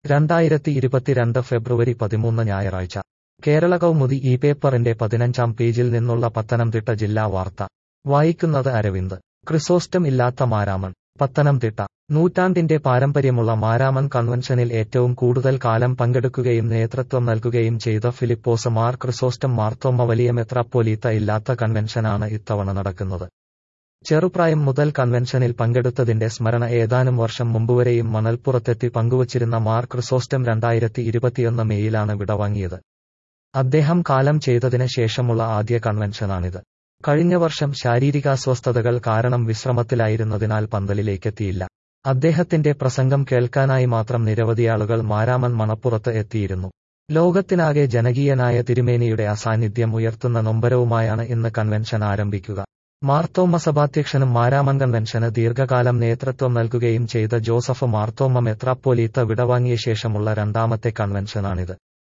രണ്ടായിരത്തി ഇരുപത്തിരണ്ട് ഫെബ്രുവരി പതിമൂന്ന് ഞായറാഴ്ച കേരള കൗമുദി ഈ പേപ്പറിന്റെ പതിനഞ്ചാം പേജിൽ നിന്നുള്ള പത്തനംതിട്ട ജില്ലാ വാർത്ത വായിക്കുന്നത് അരവിന്ദ് ക്രിസോസ്റ്റം ഇല്ലാത്ത മാരാമൺ പത്തനംതിട്ട നൂറ്റാണ്ടിന്റെ പാരമ്പര്യമുള്ള മാരാമൺ കൺവെൻഷനിൽ ഏറ്റവും കൂടുതൽ കാലം പങ്കെടുക്കുകയും നേതൃത്വം നൽകുകയും ചെയ്ത ഫിലിപ്പോസ് മാർ ക്രിസോസ്റ്റം മാർത്തോമ്മ വലിയ മെത്രാപ്പോലീത്ത ഇല്ലാത്ത കൺവെൻഷനാണ് ഇത്തവണ നടക്കുന്നത് ചെറുപ്രായം മുതൽ കൺവെൻഷനിൽ പങ്കെടുത്തതിന്റെ സ്മരണ ഏതാനും വർഷം മുമ്പുവരെയും മണൽപ്പുറത്തെത്തി പങ്കുവച്ചിരുന്ന മാർ ക്രിസോസ്റ്റം രണ്ടായിരത്തി ഇരുപത്തിയൊന്ന് മെയ്യിലാണ് വിടവാങ്ങിയത് അദ്ദേഹം കാലം ചെയ്തതിന് ശേഷമുള്ള ആദ്യ കൺവെൻഷനാണിത് കഴിഞ്ഞ വർഷം ശാരീരികാസ്വസ്ഥതകൾ കാരണം വിശ്രമത്തിലായിരുന്നതിനാൽ പന്തലിലേക്കെത്തിയില്ല അദ്ദേഹത്തിന്റെ പ്രസംഗം കേൾക്കാനായി മാത്രം നിരവധിയാളുകൾ മാരാമൻ മണപ്പുറത്ത് എത്തിയിരുന്നു ലോകത്തിനാകെ ജനകീയനായ തിരുമേനിയുടെ അസാന്നിധ്യം ഉയർത്തുന്ന നൊമ്പരവുമായാണ് ഇന്ന് കൺവെൻഷൻ ആരംഭിക്കുക മാർത്തോമ്മ സഭാധ്യക്ഷനും മാരാമൻ കൺവെൻഷന് ദീർഘകാലം നേതൃത്വം നൽകുകയും ചെയ്ത ജോസഫ് മാർത്തോമ്മ മെത്രാപ്പോലീത്ത വിടവാങ്ങിയ ശേഷമുള്ള രണ്ടാമത്തെ കൺവെൻഷനാണിത്